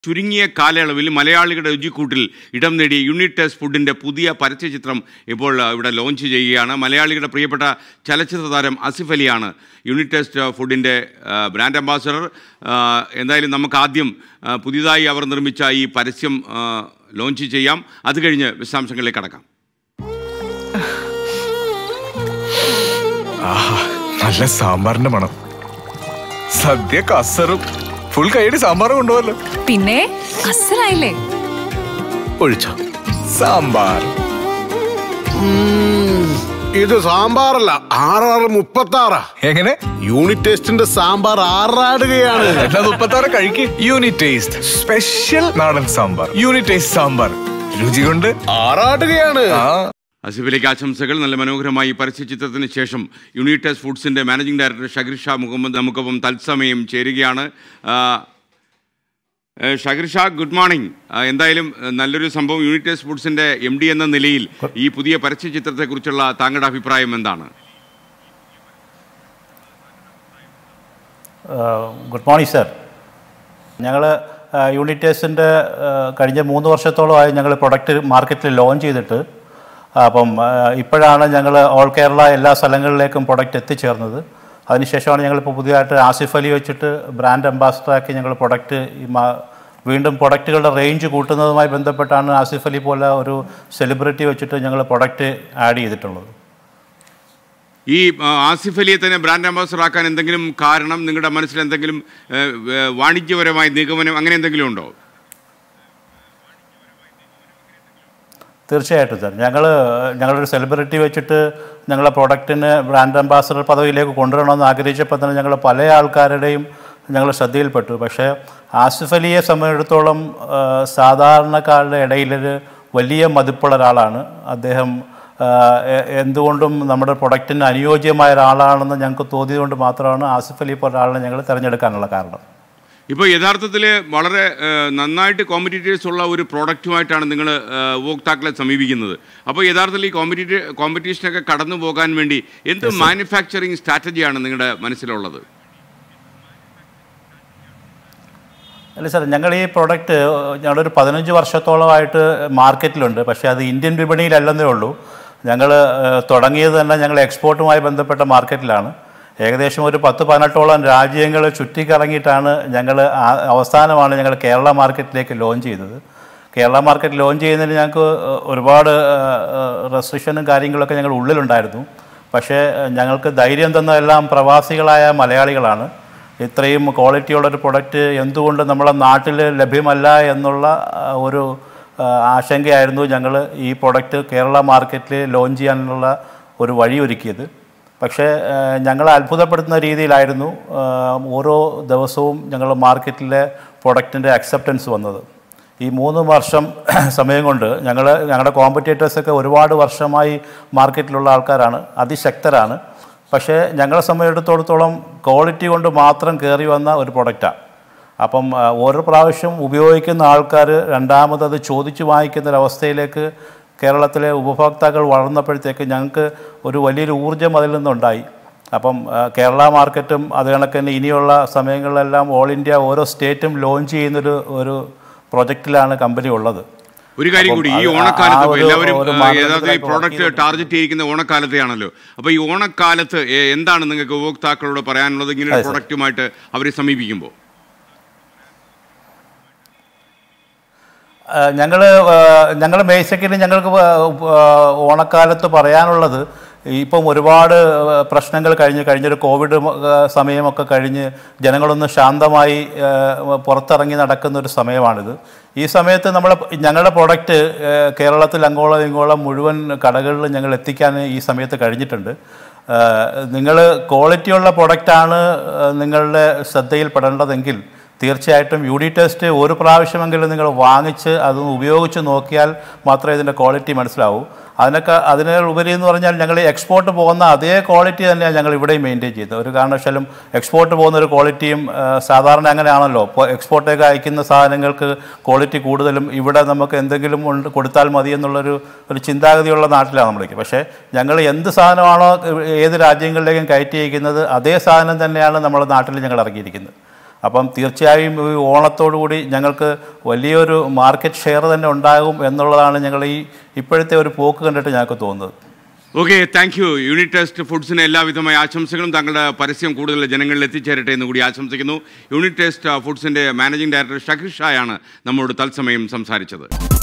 ചുരുങ്ങിയ കാലയളവിൽ മലയാളികളുടെ രുചിക്കൂട്ടിൽ ഇടം നേടിയ യൂണിറ്റ് ടെസ്റ്റ് ഫുഡിൻ്റെ പുതിയ പരസ്യചിത്രം ഇപ്പോൾ ആ, ഇവിടെ ലോഞ്ച് ചെയ്യുകയാണ് മലയാളികളുടെ പ്രിയപ്പെട്ട ചലച്ചിത്ര താരം ആസിഫ് അലിയാണ് യൂണിറ്റ് ടെസ്റ്റ് ഫുഡിൻ്റെ ആ, ബ്രാൻഡ് അംബാസഡർ ആ, എന്തായാലും നമുക്ക് ആദ്യം ആ, പുതിയതായി അവർ നിർമ്മിച്ച ഈ പരസ്യം ആ, ലോഞ്ച് ചെയ്യാം അത് കഴിഞ്ഞ് വിശദാംശങ്ങളിലേക്ക് കടക്കാം ആഹാ നല്ല സാമ്പാറിന്റെ മണം സദ്യ കസറും ഫുൾ കൈയടി സാമ്പാർ കൊണ്ടുപോകല്ലോ പിന്നെ അസലായില്ലേ ഒഴിച്ചോ സാമ്പാർ ഇത് സാമ്പാറല്ല ആറാറ് മുപ്പത്തി ആറാ എങ്ങനെ യൂണിറ്റ് ടെസ്റ്റിന്റെ സാമ്പാർ ആറാടുകയാണ് എന്നാ മുപ്പത്താറ് കഴിക്ക് യൂണിറ്റ് ടേസ്റ്റ് സ്പെഷ്യൽ നാടൻ സാമ്പാർ യൂണിറ്റ് ടേസ്റ്റ് സാമ്പാർ രുചി കൊണ്ട് ആറാടുകയാണ് ആ അസിഫിലേക്ക് ആശംസകൾ നല്ല മനോഹരമായ ഈ പരസ്യചിത്രത്തിന് ശേഷം യുണീറ്റസ് ഫുഡ്സിൻ്റെ മാനേജിംഗ് ഡയറക്ടർ ഷഗീർ ഷാ മുഹമ്മദ് നമുക്കൊപ്പം തത്സമയം ചേരുകയാണ് ആ, ഏ, ഷഗീർ ഷാ ഗുഡ് മോർണിംഗ് ആ, എന്തായാലും ഏ, നല്ലൊരു സംഭവം യുണീറ്റസ് ഫുഡ്സിൻ്റെ എം ഡി എന്ന നിലയിൽ ഈ പുതിയ പരസ്യചിത്രത്തെക്കുറിച്ചുള്ള താങ്കളുടെ അഭിപ്രായം എന്താണ് ഗുഡ് മോർണിംഗ് സർ ഞങ്ങൾ യൂണിറ്റേഴ്സിൻ്റെ കഴിഞ്ഞ മൂന്ന് വർഷത്തോളമായി ഞങ്ങൾ പ്രൊഡക്റ്റ് മാർക്കറ്റിൽ ലോഞ്ച് ചെയ്തിട്ട് അപ്പം ആ, ഇപ്പോഴാണ് ഞങ്ങൾ ഓൾ കേരള എല്ലാ സ്ഥലങ്ങളിലേക്കും പ്രൊഡക്റ്റ് എത്തിച്ചേർന്നത് അതിനുശേഷമാണ് ഞങ്ങളിപ്പോൾ പുതിയതായിട്ട് ആസിഫ് അലി വെച്ചിട്ട് ബ്രാൻഡ് അംബാസഡറാക്കി ഞങ്ങൾ പ്രൊഡക്റ്റ് ഈ മാ- വീണ്ടും പ്രൊഡക്റ്റുകളുടെ റേഞ്ച് കൂട്ടുന്നതുമായി ബന്ധപ്പെട്ടാണ് ആസിഫ് അലി പോലെ ഒരു സെലിബ്രിറ്റി വെച്ചിട്ട് ഞങ്ങൾ പ്രൊഡക്റ്റ് ആഡ് ചെയ്തിട്ടുള്ളത് ഈ ആ, ആസിഫ് അലിയെ തന്നെ ബ്രാൻഡ് അംബാസഡർ ആക്കാൻ എന്തെങ്കിലും കാരണം നിങ്ങളുടെ മനസ്സിൽ എന്തെങ്കിലും ഏ, ഏ, വാണിജ്യപരമായ നിഗമനം അങ്ങനെ എന്തെങ്കിലും ഉണ്ടോ തീർച്ചയായിട്ടും സാർ ഞങ്ങൾ ഞങ്ങളൊരു സെലിബ്രിറ്റി വെച്ചിട്ട് ഞങ്ങളെ പ്രോഡക്റ്റിന് ബ്രാൻഡ് അംബാസഡർ പദവിയിലേക്ക് കൊണ്ടുവരണമെന്ന് ആഗ്രഹിച്ചപ്പോൾ തന്നെ ഞങ്ങൾ പല ആൾക്കാരുടെയും ഞങ്ങൾ ശ്രദ്ധയിൽപ്പെട്ടു പക്ഷേ ആസിഫ് അലിയെ സംബന്ധിച്ചിടത്തോളം ആ, സാധാരണക്കാരുടെ ഇടയിലൊരു വലിയ മതിപ്പുള്ള ഒരാളാണ് അദ്ദേഹം ആ, എ- എന്തുകൊണ്ടും നമ്മുടെ പ്രൊഡക്റ്റിന് അനുയോജ്യമായ ഒരാളാണെന്ന് ഞങ്ങൾക്ക് തോന്നിയതുകൊണ്ട് മാത്രമാണ് ആസിഫ് അലി പോലെ ഒരാളിനെ ഞങ്ങൾ തിരഞ്ഞെടുക്കാനുള്ള കാരണം ഇപ്പോൾ യഥാർത്ഥത്തിൽ വളരെ ഏഹ്, നന്നായിട്ട് കോമ്പറ്റീറ്റേഴ്സ് ഉള്ള ഒരു പ്രോഡക്റ്റുമായിട്ടാണ് നിങ്ങൾ ഉപഭോക്താക്കളെ സമീപിക്കുന്നത് അപ്പോൾ യഥാർത്ഥത്തിൽ ഈ കോമ്പറ്റീറ്റീവ് കോമ്പറ്റീഷനൊക്കെ കടന്നു പോകാൻ വേണ്ടി എന്ത് മാനുഫാക്ചറിങ് സ്ട്രാറ്റജിയാണ് നിങ്ങളുടെ മനസ്സിലുള്ളത് അല്ല സാർ ഞങ്ങൾ ഈ പ്രോഡക്റ്റ് ഞങ്ങളൊരു പതിനഞ്ച് വർഷത്തോളമായിട്ട് മാർക്കറ്റിലുണ്ട് പക്ഷേ അത് ഇന്ത്യൻ വിപണിയിലല്ലെന്നേ ഉള്ളൂ ഞങ്ങൾ തുടങ്ങിയത് തന്നെ ഞങ്ങൾ എക്സ്പോർട്ടുമായി ബന്ധപ്പെട്ട മാർക്കറ്റിലാണ് ഏകദേശം ഒരു പത്ത് പതിനെട്ടോളം രാജ്യങ്ങൾ ചുറ്റിക്കറങ്ങിയിട്ടാണ് ഞങ്ങൾ അവസാനമാണ് ഞങ്ങൾ കേരള മാർക്കറ്റിലേക്ക് ലോഞ്ച് ചെയ്തത് കേരള മാർക്കറ്റ് ലോഞ്ച് ചെയ്യുന്നതിന് ഞങ്ങൾക്ക് ഒരുപാട് റെസ്ട്രിക്ഷനും കാര്യങ്ങളൊക്കെ ഞങ്ങൾ ഉള്ളിലുണ്ടായിരുന്നു പക്ഷേ ഞങ്ങൾക്ക് ധൈര്യം തന്നതെല്ലാം പ്രവാസികളായ മലയാളികളാണ് ഇത്രയും ക്വാളിറ്റിയുള്ളൊരു പ്രൊഡക്റ്റ് എന്തുകൊണ്ട് നമ്മളെ നാട്ടിൽ ലഭ്യമല്ല എന്നുള്ള ആ, ഒരു ആ, ആശങ്കയായിരുന്നു ഞങ്ങൾ ഈ പ്രൊഡക്റ്റ് കേരള മാർക്കറ്റിൽ ലോഞ്ച് ചെയ്യാനുള്ള ഒരു വഴി ഒരുക്കിയത് പക്ഷേ ആ, ഞങ്ങളെ അത്ഭുതപ്പെടുത്തുന്ന രീതിയിലായിരുന്നു ആ, ഓരോ ദിവസവും ഞങ്ങൾ മാർക്കറ്റിലെ പ്രൊഡക്റ്റിൻ്റെ അക്സെപ്റ്റൻസ് വന്നത് ഈ മൂന്ന് വർഷം സമയം കൊണ്ട് ഞങ്ങൾ ഞങ്ങളുടെ കോമ്പറ്റേറ്റേഴ്സൊക്കെ ഒരുപാട് വർഷമായി മാർക്കറ്റിലുള്ള ആൾക്കാരാണ് അതിശക്തരാണ് പക്ഷേ ഞങ്ങളെ സംബന്ധിച്ചിടത്തോളം ക്വാളിറ്റി കൊണ്ട് മാത്രം കയറി വന്ന ഒരു പ്രൊഡക്റ്റാണ് അപ്പം ആ, ഓരോ പ്രാവശ്യം ഉപയോഗിക്കുന്ന ആൾക്കാർ രണ്ടാമത് അത് ചോദിച്ചു വാങ്ങിക്കുന്ന ഒരവസ്ഥയിലേക്ക് കേരളത്തിലെ ഉപഭോക്താക്കൾ വളർന്നപ്പോഴത്തേക്ക് ഞങ്ങൾക്ക് ഒരു വലിയൊരു ഊർജ്ജം അതിൽ നിന്നുണ്ടായി അപ്പം ആ, കേരള മാർക്കറ്റും അത് കണക്ക് തന്നെ ഇനിയുള്ള സമയങ്ങളിലെല്ലാം ഓൾ ഇന്ത്യ ഓരോ സ്റ്റേറ്റും ലോഞ്ച് ചെയ്യുന്നൊരു ഒരു പ്രൊജക്റ്റിലാണ് കമ്പനി ഉള്ളത് ഒരു കാര്യം അപ്പം കൂടി ഈ അത് ആ- ഓണക്കാലത്ത് ആ ഇപ്പോൾ ഒരു- എല്ലാവരും ഒരു ഏഹ്, മാർഗ്ഗത്തിലായി യഥാർത്ഥത്തിൽ ഈ ഇപ്പോൾ പ്രോഡക്റ്റ് work ചെയ്തുകൊണ്ട് ടാർഗറ്റ് ചെയ്തിരിക്കുന്ന ഓണക്കാലത്തെയാണല്ലോ അപ്പോൾ ഈ ഓണക്കാലത്ത് ഏഹ്, എന്താണ് നിങ്ങൾക്ക് ഉപഭോക്താക്കളോട് പറയാനുള്ളത് ഇങ്ങനെ ഒരു അതെ, സർ. പ്രോഡക്റ്റുമായിട്ട് അവരെ സമീപിക്കുമ്പോൾ ഞങ്ങൾ ഞങ്ങൾ ബേസിക്കലി ഞങ്ങൾക്ക് വ- ആ, ഓണക്കാലത്ത് പറയാനുള്ളത് ഇപ്പം ഒരുപാട് പ്രശ്നങ്ങൾ കഴിഞ്ഞ് കഴിഞ്ഞൊരു കോവിഡ് മ- ആ, സമയമൊക്കെ കഴിഞ്ഞ് ജനങ്ങളൊന്ന് ശാന്തമായി ആ, പുറത്തിറങ്ങി നടക്കുന്ന ഒരു സമയമാണിത് ഈ സമയത്ത് നമ്മൾ ഞങ്ങളുടെ പ്രൊഡക്റ്റ് കേരളത്തിൽ അങ്ങോളം ഇങ്ങോളം മുഴുവൻ കടകളിൽ ഞങ്ങൾ എത്തിക്കാൻ ഈ സമയത്ത് കഴിഞ്ഞിട്ടുണ്ട് നിങ്ങൾ ക്വാളിറ്റിയുള്ള പ്രൊഡക്റ്റാണ് നിങ്ങളുടെ ശ്രദ്ധയിൽപ്പെടേണ്ടതെങ്കിൽ തീർച്ചയായിട്ടും യൂഡി ടെസ്റ്റ് ഒരു പ്രാവശ്യമെങ്കിലും നിങ്ങൾ വാങ്ങിച്ച് അത് ഉപയോഗിച്ച് നോക്കിയാൽ മാത്രമേ ഇതിൻ്റെ ക്വാളിറ്റി മനസ്സിലാവൂ അതിനൊക്കെ അതിനുപരി എന്ന് പറഞ്ഞാൽ ഞങ്ങൾ എക്സ്പോർട്ട് പോകുന്ന അതേ ക്വാളിറ്റി തന്നെയാണ് ഞങ്ങൾ ഇവിടെയും മെയിൻറ്റെയിൻ ചെയ്യുന്നത് ഒരു കാരണവശാലും എക്സ്പോർട്ട് പോകുന്ന ഒരു ക്വാളിറ്റിയും ആ, സാധാരണ അങ്ങനെയാണല്ലോ ഇപ്പോൾ എക്സ്പോർട്ടേക്ക് അയക്കുന്ന സാധനങ്ങൾക്ക് ക്വാളിറ്റി കൂടുതലും ഇവിടെ നമുക്ക് എന്തെങ്കിലും ഉണ്ട് കൊടുത്താൽ മതി എന്നുള്ളൊരു ഒരു ചിന്താഗതിയുള്ള നാട്ടിലാണ് നമ്മളേക്ക് പക്ഷേ ഞങ്ങൾ എന്ത് സാധനമാണോ ഏത് രാജ്യങ്ങളിലേക്കും കയറ്റി അയക്കുന്നത് അതേ സാധനം തന്നെയാണ് നമ്മുടെ നാട്ടിൽ ഞങ്ങൾ ഇറക്കിയിരിക്കുന്നത് അപ്പം തീർച്ചയായും ഈ ഓണത്തോടു കൂടി ഞങ്ങൾക്ക് വലിയൊരു മാർക്കറ്റ് ഷെയർ തന്നെ ഉണ്ടാകും എന്നുള്ളതാണ് ഞങ്ങൾ ഈ ഇപ്പോഴത്തെ ഒരു പോക്ക് കണ്ടിട്ട് ഞങ്ങൾക്ക് തോന്നുന്നത് okay thank you unit test ഫുഡ്സിന് എല്ലാവിധമായ ആശംസകളും താങ്കളുടെ പരസ്യം കൂടുതൽ ജനങ്ങളിൽ എത്തിച്ചേരട്ടെ എന്ന് കൂടി ആശംസിക്കുന്നു യൂണിറ്റ് ടെസ്റ്റ് ഫുഡ്സിന്റെ മാനേജിംഗ് ഡയറക്ടർ ഷക്കീർ ഷായാണ് നമ്മോട് തത്സമയം സംസാരിച്ചത്